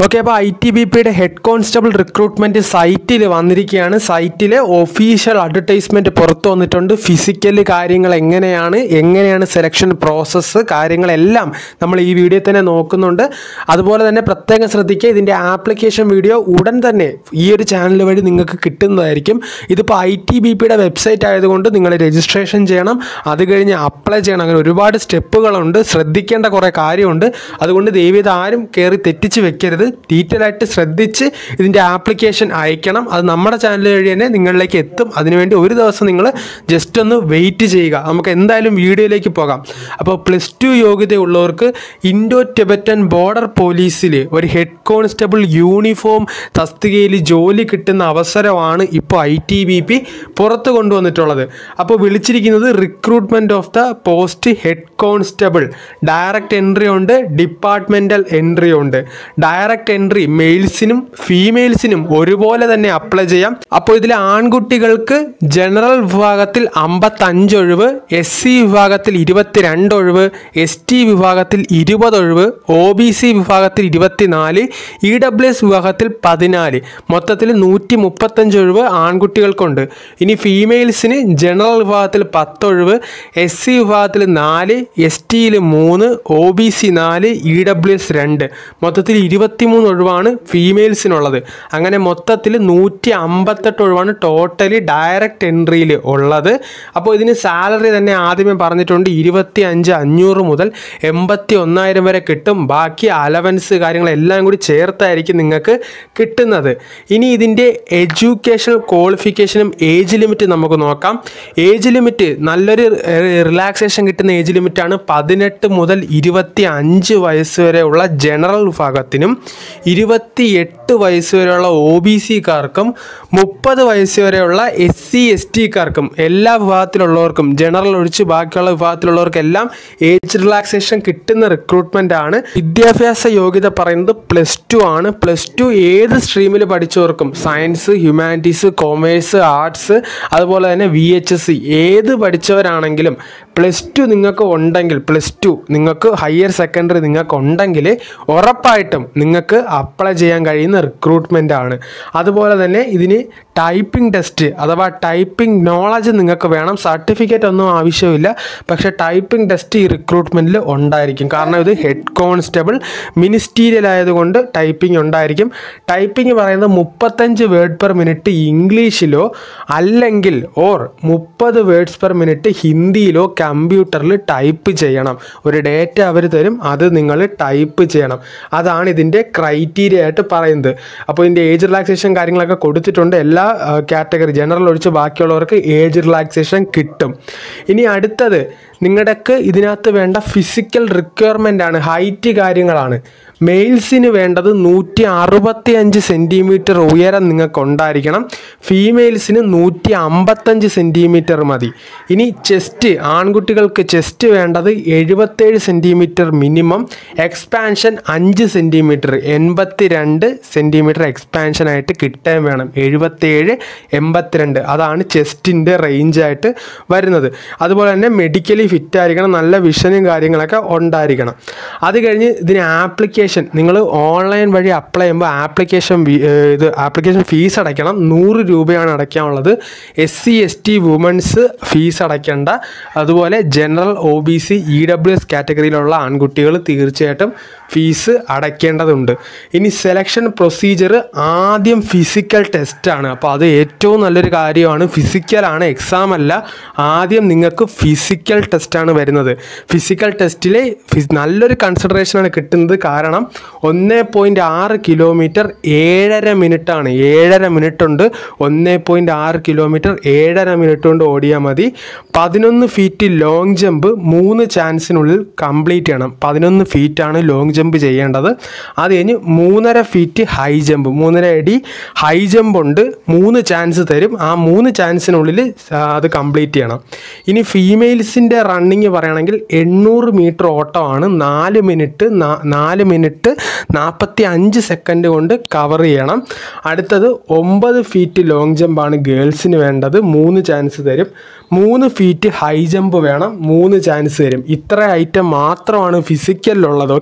okay അപ്പോൾ I T B പിയുടെ head constable recruitment സൈറ്റിൽ വന്നിരിക്കുകയാണ് സൈറ്റിലെ ഒഫീഷ്യൽ അഡ്വർടൈസ്മെൻറ്റ് പുറത്തു വന്നിട്ടുണ്ട് ഫിസിക്കൽ കാര്യങ്ങൾ എങ്ങനെയാണ് എങ്ങനെയാണ് സെലക്ഷൻ പ്രോസസ്സ് കാര്യങ്ങളെല്ലാം നമ്മൾ ഈ വീഡിയോ തന്നെ നോക്കുന്നുണ്ട് അതുപോലെ തന്നെ പ്രത്യേകം ശ്രദ്ധിക്കുക ഇതിൻ്റെ ആപ്ലിക്കേഷൻ വീഡിയോ ഉടൻ തന്നെ ഈ ഒരു ചാനൽ വഴി നിങ്ങൾക്ക് കിട്ടുന്നതായിരിക്കും ഇതിപ്പോൾ ഐ ടി ബി പിയുടെ വെബ്സൈറ്റ് ആയതുകൊണ്ട് നിങ്ങൾ രജിസ്ട്രേഷൻ ചെയ്യണം അത് കഴിഞ്ഞ് അപ്ലൈ ചെയ്യണം അങ്ങനെ ഒരുപാട് സ്റ്റെപ്പുകളുണ്ട് ശ്രദ്ധിക്കേണ്ട കുറേ കാര്യമുണ്ട് അതുകൊണ്ട് ദയവീത് ആരും കയറി തെറ്റിച്ച് വെക്കരുത് ഡീറ്റെയിൽ ആയിട്ട് ശ്രദ്ധിച്ച് ഇതിൻ്റെ ആപ്ലിക്കേഷൻ അയക്കണം അത് നമ്മുടെ ചാനൽ വഴി തന്നെ നിങ്ങളിലേക്ക് എത്തും അതിനുവേണ്ടി ഒരു ദിവസം നിങ്ങൾ ജസ്റ്റ് ഒന്ന് വെയിറ്റ് ചെയ്യുക നമുക്ക് എന്തായാലും വീഡിയോയിലേക്ക് പോകാം അപ്പോൾ പ്ലസ് ടു യോഗ്യതയുള്ളവർക്ക് ഇൻഡോ ടിബറ്റൻ ബോർഡർ പോലീസിൽ ഒരു ഹെഡ് കോൺസ്റ്റബിൾ യൂണിഫോം തസ്തികയിൽ ജോലി കിട്ടുന്ന അവസരമാണ് ഇപ്പോൾ ഐ ടി ബി പി പുറത്ത് കൊണ്ടുവന്നിട്ടുള്ളത് അപ്പോൾ വിളിച്ചിരിക്കുന്നത് recruitment of the post head constable direct entry ഉണ്ട് ഡിപ്പാർട്ട്മെൻറ്റൽ എൻട്രി ഉണ്ട് ഡയറക്റ്റ് എൻട്രി മെയിൽസിനും ഫീമെയിൽസിനും ഒരുപോലെ തന്നെ അപ്ലൈ ചെയ്യാം അപ്പോൾ ഇതിൽ ആൺകുട്ടികൾക്ക് ജനറൽ വിഭാഗത്തിൽ അമ്പത്തഞ്ച് ഒഴിവ് എസ് സി വിഭാഗത്തിൽ ഇരുപത്തിരണ്ട് ഒഴിവ് എസ് ടി വിഭാഗത്തിൽ ഇരുപത് ഒഴിവ് ഒ ബി സി വിഭാഗത്തിൽ ഇരുപത്തിനാല് ഇ ഡബ്ല്യു എസ് വിഭാഗത്തിൽ പതിനാല് മൊത്തത്തിൽ നൂറ്റി മുപ്പത്തഞ്ച് ഒഴിവ് ആൺകുട്ടികൾക്കുണ്ട് ഇനി ഫീമെയിൽസിന് ജനറൽ വിഭാഗത്തിൽ പത്തൊഴിവ് എസ് സി വിഭാഗത്തിൽ നാല് എസ് ടിയിൽ മൂന്ന് ഒ ബി സി നാല് ഇ ഡബ്ല്യു എസ് രണ്ട് മൊത്തത്തിൽ ഇരുപത്തിമൂന്ന് ഒഴിവാണ് ഫീമെയിൽസിനുള്ളത് അങ്ങനെ മൊത്തത്തിൽ നൂറ്റി അമ്പത്തെട്ട് ഒഴിവാണ് ടോട്ടലി ഡയറക്റ്റ് എൻട്രിയിൽ ഉള്ളത് അപ്പോൾ ഇതിന് സാലറി തന്നെ ആദ്യമേ പറഞ്ഞിട്ടുണ്ട് ഇരുപത്തി അഞ്ച് അഞ്ഞൂറ് മുതൽ എൺപത്തി ഒന്നായിരം വരെ കിട്ടും ബാക്കി അലവൻസ് കാര്യങ്ങളെല്ലാം കൂടി ചേർത്തായിരിക്കും നിങ്ങൾക്ക് കിട്ടുന്നത് ഇനി ഇതിൻ്റെ എഡ്യൂക്കേഷണൽ ക്വാളിഫിക്കേഷനും ഏജ് ലിമിറ്റ് നമുക്ക് നോക്കാം ഏജ് ലിമിറ്റ് നല്ലൊരു റിലാക്സേഷൻ കിട്ടുന്ന ഏജ് ലിമിറ്റാണ് പതിനെട്ട് മുതൽ ഇരുപത്തി അഞ്ച് വയസ്സ് വരെയുള്ള ജനറൽ വിഭാഗത്തിനും ഇരുപത്തി എട്ട് വയസ്സ് വരെയുള്ള ഒ ബി സിക്കാർക്കും മുപ്പത് വയസ്സ് വരെയുള്ള എസ് സി എസ് ടിക്കാർക്കും എല്ലാ വിഭാഗത്തിലുള്ളവർക്കും ജനറൽ ഒഴിച്ച് ബാക്കിയുള്ള വിഭാഗത്തിലുള്ളവർക്കെല്ലാം ഏജ് റിലാക്സേഷൻ കിട്ടുന്ന റിക്രൂട്ട്മെൻ്റ് ആണ് വിദ്യാഭ്യാസ യോഗ്യത പറയുന്നത് പ്ലസ് ടു ആണ് പ്ലസ് ടു ഏത് സ്ട്രീമിൽ പഠിച്ചവർക്കും സയൻസ് ഹ്യൂമാനിറ്റീസ് കോമേഴ്സ് ആർട്സ് അതുപോലെ തന്നെ വി എച്ച് എസ് സി ഏത് പഠിച്ചവരാണെങ്കിലും പ്ലസ് ടു നിങ്ങൾക്ക് ഉണ്ടെങ്കിൽ പ്ലസ് ടു നിങ്ങൾക്ക് ഹയർ സെക്കൻഡറി നിങ്ങൾക്ക് ഉണ്ടെങ്കിൽ ഉറപ്പായിട്ടും നിങ്ങൾക്ക് അപ്ലൈ ചെയ്യാൻ കഴിയുന്ന റിക്രൂട്ട്മെൻ്റ് ആണ് അതുപോലെ തന്നെ ഇതിന് ടൈപ്പിംഗ് ടെസ്റ്റ് അഥവാ ടൈപ്പിംഗ് നോളജ് നിങ്ങൾക്ക് വേണം സർട്ടിഫിക്കറ്റ് ഒന്നും ആവശ്യമില്ല പക്ഷേ ടൈപ്പിംഗ് ടെസ്റ്റ് ഈ റിക്രൂട്ട്മെൻറ്റിൽ ഉണ്ടായിരിക്കും കാരണം ഇത് ഹെഡ് കോൺസ്റ്റബിൾ മിനിസ്റ്റീരിയൽ ആയതുകൊണ്ട് ടൈപ്പിംഗ് ഉണ്ടായിരിക്കും ടൈപ്പിംഗ് പറയുന്നത് മുപ്പത്തഞ്ച് വേർഡ് പെർ മിനിറ്റ് ഇംഗ്ലീഷിലോ അല്ലെങ്കിൽ ഓർ മുപ്പത് വേർഡ്സ് പെർ മിനിറ്റ് ഹിന്ദിയിലോ കമ്പ്യൂട്ടറിൽ ടൈപ്പ് ചെയ്യണം ഒരു ഡേറ്റ അവർ തരും അത് നിങ്ങൾ ടൈപ്പ് ചെയ്യണം അതാണ് ഇതിൻ്റെ ക്രൈറ്റീരിയ ആയിട്ട് പറയുന്നത് അപ്പോൾ ഇതിൻ്റെ ഏജ് റിലാക്സേഷൻ കാര്യങ്ങളൊക്കെ കൊടുത്തിട്ടുണ്ട് എല്ലാ കാറ്റഗറി ജനറൽ ഒഴിച്ച് ബാക്കിയുള്ളവർക്ക് ഏജ് റിലാക്സേഷൻ കിട്ടും ഇനി അടുത്തത് നിങ്ങളുടെക്ക് ഇതിനകത്ത് വേണ്ട ഫിസിക്കൽ റിക്വയർമെൻ്റ് ആണ് ഹൈറ്റ് കാര്യങ്ങളാണ് മെയിൽസിന് വേണ്ടത് നൂറ്റി അറുപത്തി അഞ്ച് സെൻറ്റിമീറ്റർ ഉയരം നിങ്ങൾക്ക് ഉണ്ടായിരിക്കണം ഫീമെയിൽസിന് നൂറ്റി അമ്പത്തഞ്ച് സെൻറ്റിമീറ്റർ മതി ഇനി ചെസ്റ്റ് ആൺകുട്ടികൾക്ക് ചെസ്റ്റ് വേണ്ടത് എഴുപത്തേഴ് സെൻറ്റിമീറ്റർ മിനിമം എക്സ്പാൻഷൻ അഞ്ച് സെൻറ്റിമീറ്റർ എൺപത്തി രണ്ട് സെൻറ്റിമീറ്റർ എക്സ്പാൻഷൻ ആയിട്ട് കിട്ടാൻ വേണം എഴുപത്തേഴ് എൺപത്തിരണ്ട് അതാണ് ചെസ്റ്റിൻ്റെ റേഞ്ചായിട്ട് വരുന്നത് അതുപോലെ തന്നെ മെഡിക്കലി ഫിറ്റ് ആയിരിക്കണം നല്ല വിഷനും കാര്യങ്ങളൊക്കെ ഉണ്ടായിരിക്കണം അത് കഴിഞ്ഞ് ഇതിന് ആപ്ലിക്കേഷൻ നിങ്ങൾ ഓൺലൈൻ വഴി അപ്ലൈ ചെയ്യുമ്പോൾ ആപ്ലിക്കേഷൻ ഇത് ആപ്ലിക്കേഷൻ ഫീസ് അടയ്ക്കണം നൂറ് രൂപയാണ് അടയ്ക്കാനുള്ളത് S C S T women's fees അടയ്ക്കേണ്ട അതുപോലെ general O B C E W S കാറ്റഗറിയിലുള്ള ആൺകുട്ടികൾ തീർച്ചയായിട്ടും ഫീസ് അടയ്ക്കേണ്ടതുണ്ട് ഇനി സെലക്ഷൻ പ്രൊസീജിയർ ആദ്യം ഫിസിക്കൽ ടെസ്റ്റാണ് അപ്പോൾ അത് ഏറ്റവും നല്ലൊരു കാര്യമാണ് ഫിസിക്കലാണ് എക്സാം അല്ല ആദ്യം നിങ്ങൾക്ക് ഫിസിക്കൽ ടെസ്റ്റാണ് വരുന്നത് ഫിസിക്കൽ ടെസ്റ്റിൽ നല്ലൊരു കൺസിഡറേഷനാണ് കിട്ടുന്നത് കാരണം ഒന്ന് പോയിൻറ്റ് ആറ് കിലോമീറ്റർ ഏഴര മിനിറ്റാണ് ഏഴര മിനിറ്റ് ഉണ്ട് ഒന്ന് പോയിൻറ്റ് ആറ് കിലോമീറ്റർ ഏഴര മിനിറ്റ് കൊണ്ട് ഓടിയാൽ മതി പതിനൊന്ന് ഫീറ്റ് ലോങ് ജമ്പ് മൂന്ന് ചാൻസിനുള്ളിൽ കംപ്ലീറ്റ് ചെയ്യണം പതിനൊന്ന് ഫീറ്റാണ് ലോങ് ജമ്പ് ചെയ്യേണ്ടത് അത് കഴിഞ്ഞ് മൂന്നര ഫീറ്റ് ഹൈ ജമ്പ് മൂന്നര അടി ഹൈ ജമ്പ് ഉണ്ട് മൂന്ന് ചാൻസ് തരും ആ മൂന്ന് ചാൻസിനുള്ളിൽ അത് കംപ്ലീറ്റ് ചെയ്യണം ഇനി ഫീമെയിൽസിൻ്റെ റണ്ണിങ് പറയുകയാണെങ്കിൽ എണ്ണൂറ് മീറ്റർ ഓട്ടമാണ് നാല് മിനിറ്റ് നാല് മിനിറ്റ് നാൽപ്പത്തി അഞ്ച് സെക്കൻഡ് കൊണ്ട് കവർ ചെയ്യണം അടുത്തത് ഒമ്പത് ഫീറ്റ് ലോങ് ജമ്പാണ് ഗേൾസിന് വേണ്ടത് മൂന്ന് ചാൻസ് തരും മൂന്ന് ഫീറ്റ് ഹൈ ജമ്പ് വേണം മൂന്ന് ചാൻസ് തരും ഇത്ര ഐറ്റം മാത്രമാണ് ഫിസിക്കലിലുള്ളത് ഓക്കെ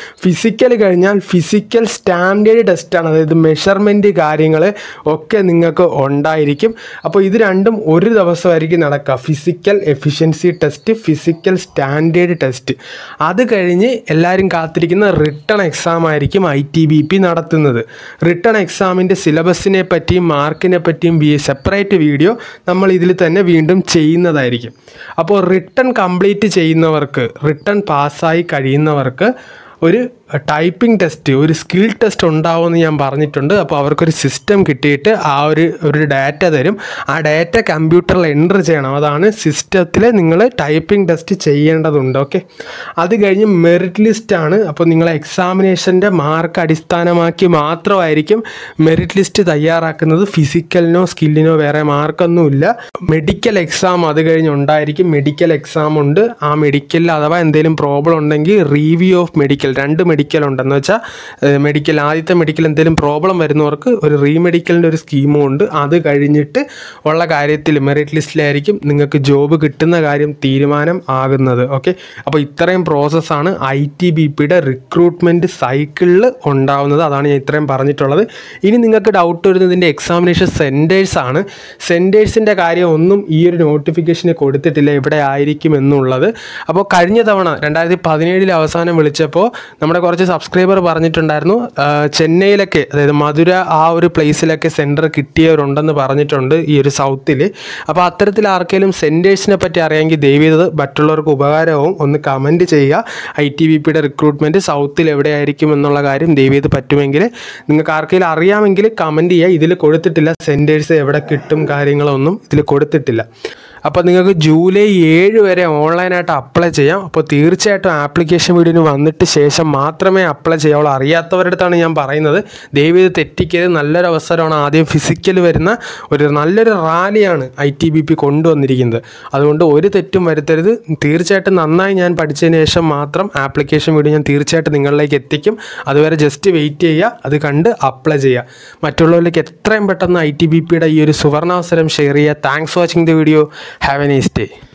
ഫിസിക്കൽ കഴിഞ്ഞാൽ ഫിസിക്കൽ സ്റ്റാൻഡേർഡ് ടെസ്റ്റാണ് അതായത് മെഷർമെൻറ്റ് കാര്യങ്ങൾ ഒക്കെ നിങ്ങൾക്ക് ഉണ്ടായിരിക്കും അപ്പോൾ ഇത് രണ്ടും ഒരു ദിവസമായിരിക്കും നടക്കുക physical efficiency test physical standard test അത് കഴിഞ്ഞ് എല്ലാവരും കാത്തിരിക്കുന്ന റിട്ടേൺ എക്സാം ആയിരിക്കും ഐ ടി ബി പി നടത്തുന്നത് റിട്ടേൺ എക്സാമിൻ്റെ സിലബസിനെ പറ്റിയും മാർക്കിനെ പറ്റിയും വി സെപ്പറേറ്റ് വീഡിയോ നമ്മൾ ഇതിൽ തന്നെ വീണ്ടും ചെയ്യുന്നതായിരിക്കും അപ്പോൾ റിട്ടേൺ കംപ്ലീറ്റ് ചെയ്യുന്നവർക്ക് റിട്ടേൺ പാസ്സായി കഴിയുന്നവർക്ക് ഒരു ടൈപ്പിംഗ് ടെസ്റ്റ് ഒരു സ്കിൽ ടെസ്റ്റ് ഉണ്ടാവുമെന്ന് ഞാൻ പറഞ്ഞിട്ടുണ്ട് അപ്പോൾ അവർക്കൊരു സിസ്റ്റം കിട്ടിയിട്ട് ആ ഒരു ഒരു ഡാറ്റ തരും ആ ഡാറ്റ കമ്പ്യൂട്ടറിൽ എൻ്റർ ചെയ്യണം അതാണ് സിസ്റ്റത്തിൽ നിങ്ങൾ ടൈപ്പിംഗ് ടെസ്റ്റ് ചെയ്യേണ്ടതുണ്ട് ഓക്കെ അത് കഴിഞ്ഞ് മെറിറ്റ് ലിസ്റ്റ് ആണ് അപ്പോൾ നിങ്ങൾ എക്സാമിനേഷൻ്റെ മാർക്ക് അടിസ്ഥാനമാക്കി മാത്രമായിരിക്കും മെറിറ്റ് ലിസ്റ്റ് തയ്യാറാക്കുന്നത് ഫിസിക്കലിനോ സ്കില്ലിനോ വേറെ മാർക്കൊന്നുമില്ല മെഡിക്കൽ എക്സാം അത് കഴിഞ്ഞ് ഉണ്ടായിരിക്കും മെഡിക്കൽ എക്സാം ഉണ്ട് ആ മെഡിക്കലിൽ അഥവാ എന്തെങ്കിലും പ്രോബ്ലം ഉണ്ടെങ്കിൽ റിവ്യൂ ഓഫ് മെഡിക്കൽ രണ്ട് മെഡിക്കൽ ഉണ്ടെന്ന് വെച്ചാൽ മെഡിക്കൽ ആദ്യത്തെ മെഡിക്കൽ എന്തെങ്കിലും പ്രോബ്ലം വരുന്നവർക്ക് ഒരു റീമെഡിക്കലിൻ്റെ ഒരു സ്കീമും ഉണ്ട് അത് കഴിഞ്ഞിട്ട് ഉള്ള കാര്യത്തിൽ മെറിറ്റ് ലിസ്റ്റിലായിരിക്കും നിങ്ങൾക്ക് ജോബ് കിട്ടുന്ന കാര്യം തീരുമാനം ആകുന്നത് ഓക്കെ അപ്പോൾ ഇത്രയും പ്രോസസ്സാണ് ഐ ടി ബി പിയുടെ റിക്രൂട്ട്മെൻറ്റ് സൈക്കിളിൽ ഉണ്ടാവുന്നത് അതാണ് ഞാൻ ഇത്രയും പറഞ്ഞിട്ടുള്ളത് ഇനി നിങ്ങൾക്ക് ഡൗട്ട് വരുന്നതിൻ്റെ എക്സാമിനേഷൻ സെൻറ്റേഴ്സ് ആണ് സെൻറ്റേഴ്സിൻ്റെ കാര്യം ഒന്നും ഈ ഒരു നോട്ടിഫിക്കേഷന് കൊടുത്തിട്ടില്ല എവിടെ ആയിരിക്കും എന്നുള്ളത് അപ്പോൾ കഴിഞ്ഞ തവണ രണ്ടായിരത്തി പതിനേഴിൽ അവസാനം വിളിച്ചപ്പോൾ നമ്മുടെ കുറച്ച് സബ്സ്ക്രൈബർ പറഞ്ഞിട്ടുണ്ടായിരുന്നു ആ, ചെന്നൈയിലൊക്കെ അതായത് മധുര ആ ഒരു പ്ലേസിലൊക്കെ സെൻറ്റർ കിട്ടിയവരുണ്ടെന്ന് പറഞ്ഞിട്ടുണ്ട് ഈ ഒരു സൗത്തിൽ അപ്പോൾ അത്തരത്തിൽ ആർക്കെങ്കിലും സെൻറ്റേഴ്സിനെ പറ്റി അറിയാമെങ്കിൽ ദയവ് ചെയ്ത് മറ്റുള്ളവർക്ക് ഉപകാരവും ഒന്ന് കമൻറ്റ് ചെയ്യുക ഐ ടി ബി പിയുടെ റിക്രൂട്ട്മെൻറ്റ് സൗത്തിൽ എവിടെയായിരിക്കും എന്നുള്ള കാര്യം ദയവ് ചെയ്ത് പറ്റുമെങ്കിൽ നിങ്ങൾക്ക് ആർക്കെങ്കിലും അറിയാമെങ്കിൽ കമൻറ്റ് ചെയ്യുക ഇതിൽ കൊടുത്തിട്ടില്ല സെൻറ്റേഴ്സ് എവിടെ കിട്ടും കാര്യങ്ങളൊന്നും ഇതിൽ കൊടുത്തിട്ടില്ല അപ്പോൾ നിങ്ങൾക്ക് ജൂലൈ ഏഴ് വരെ ഓൺലൈനായിട്ട് അപ്ലൈ ചെയ്യാം അപ്പോൾ തീർച്ചയായിട്ടും ആപ്ലിക്കേഷൻ വീഡിയോന് വന്നിട്ട് ശേഷം മാത്രമേ അപ്ലൈ ചെയ്യാവുള്ളൂ അറിയാത്തവരുടെ അടുത്താണ് ഞാൻ പറയുന്നത് ദയവ് ചെയ്ത് തെറ്റിക്കരുത് നല്ലൊരു അവസരമാണ് ആദ്യം ഫിസിക്കൽ വരുന്ന ഒരു നല്ലൊരു റാലിയാണ് ഐ ടി ബി പി കൊണ്ടുവന്നിരിക്കുന്നത് അതുകൊണ്ട് ഒരു തെറ്റും വരുത്തരുത് തീർച്ചയായിട്ടും നന്നായി ഞാൻ പഠിച്ചതിന് ശേഷം മാത്രം ആപ്ലിക്കേഷൻ വീഡിയോ ഞാൻ തീർച്ചയായിട്ടും നിങ്ങളിലേക്ക് എത്തിക്കും അതുവരെ ജസ്റ്റ് വെയിറ്റ് ചെയ്യുക അത് കണ്ട് അപ്ലൈ ചെയ്യുക മറ്റുള്ളവരിലേക്ക് എത്രയും പെട്ടെന്ന് ഐ ടി ബി പിയുടെ ഈ ഒരു സുവർണാവസരം ഷെയർ ചെയ്യുക thanks watching the video have a nice day